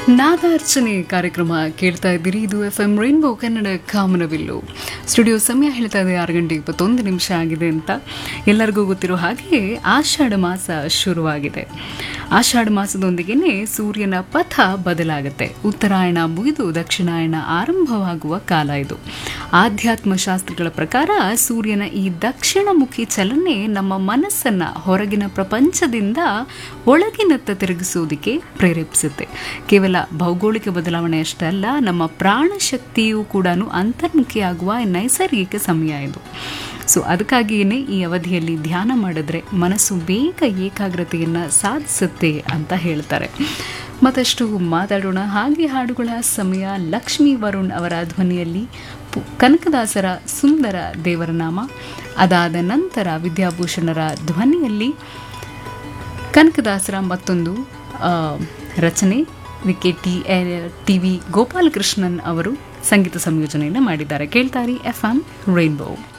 ನಾದಾರ್ಚನೆ ಕಾರ್ಯಕ್ರಮ ಕೇಳ್ತಾ ಇದ್ದೀರಿ ಇದು ಎಫ್ ಎಂ ರೈನ್ಬೋ ಕನ್ನಡ ಕಾಮನವಿಲ್ಲು ಸ್ಟುಡಿಯೋ ಸಮಯ ಹೇಳ್ತಾ ಇದೆ ಆರು ಗಂಟೆ ಇಪ್ಪತ್ತೊಂದು ನಿಮಿಷ ಆಗಿದೆ ಅಂತ ಎಲ್ಲರಿಗೂ ಗೊತ್ತಿರೋ ಹಾಗೆ ಆಷಾಢ ಮಾಸ ಶುರುವಾಗಿದೆ ಆಷಾಢ ಮಾಸದೊಂದಿಗೆನೆ ಸೂರ್ಯನ ಪಥ ಬದಲಾಗುತ್ತೆ ಉತ್ತರಾಯಣ ಮುಗಿದು ದಕ್ಷಿಣಾಯಣ ಆರಂಭವಾಗುವ ಕಾಲ ಇದು ಆಧ್ಯಾತ್ಮ ಶಾಸ್ತ್ರಗಳ ಪ್ರಕಾರ ಸೂರ್ಯನ ಈ ದಕ್ಷಿಣಮುಖಿ ಚಲನೆ ನಮ್ಮ ಮನಸ್ಸನ್ನ ಹೊರಗಿನ ಪ್ರಪಂಚದಿಂದ ಒಳಗಿನತ್ತ ತಿರುಗಿಸುವುದಕ್ಕೆ ಪ್ರೇರೇಪಿಸುತ್ತೆ ಕೇವಲ ಭೌಗೋಳಿಕ ಬದಲಾವಣೆ ಅಷ್ಟೇ ಅಲ್ಲ ನಮ್ಮ ಪ್ರಾಣಶಕ್ತಿಯೂ ಕೂಡ ಅಂತರ್ಮುಖಿಯಾಗುವ ನೈಸರ್ಗಿಕ ಸಮಯ ಇದು ಸೊ ಅದಕ್ಕಾಗಿಯೇ ಈ ಅವಧಿಯಲ್ಲಿ ಧ್ಯಾನ ಮಾಡಿದ್ರೆ ಮನಸ್ಸು ಬೇಗ ಏಕಾಗ್ರತೆಯನ್ನು ಸಾಧಿಸುತ್ತೆ ಅಂತ ಹೇಳ್ತಾರೆ ಮತ್ತಷ್ಟು ಮಾತಾಡೋಣ ಹಾಗೆ ಹಾಡುಗಳ ಸಮಯ ಲಕ್ಷ್ಮೀ ವರುಣ್ ಅವರ ಧ್ವನಿಯಲ್ಲಿ ಪು- ಕನಕದಾಸರ ಸುಂದರ ದೇವರ ನಾಮ ಅದಾದ ನಂತರ ವಿದ್ಯಾಭೂಷಣರ ಧ್ವನಿಯಲ್ಲಿ ಕನಕದಾಸರ ಮತ್ತೊಂದು ಆ, ರಚನೆ ಇದಕ್ಕೆ ಟಿ ಟಿ ವಿ ಗೋಪಾಲಕೃಷ್ಣನ್ ಅವರು ಸಂಗೀತ ಸಂಯೋಜನೆಯನ್ನು ಮಾಡಿದ್ದಾರೆ ಕೇಳ್ತಾರೆ ಎಫ್ ಎಂ ರೈನ್ಬೋ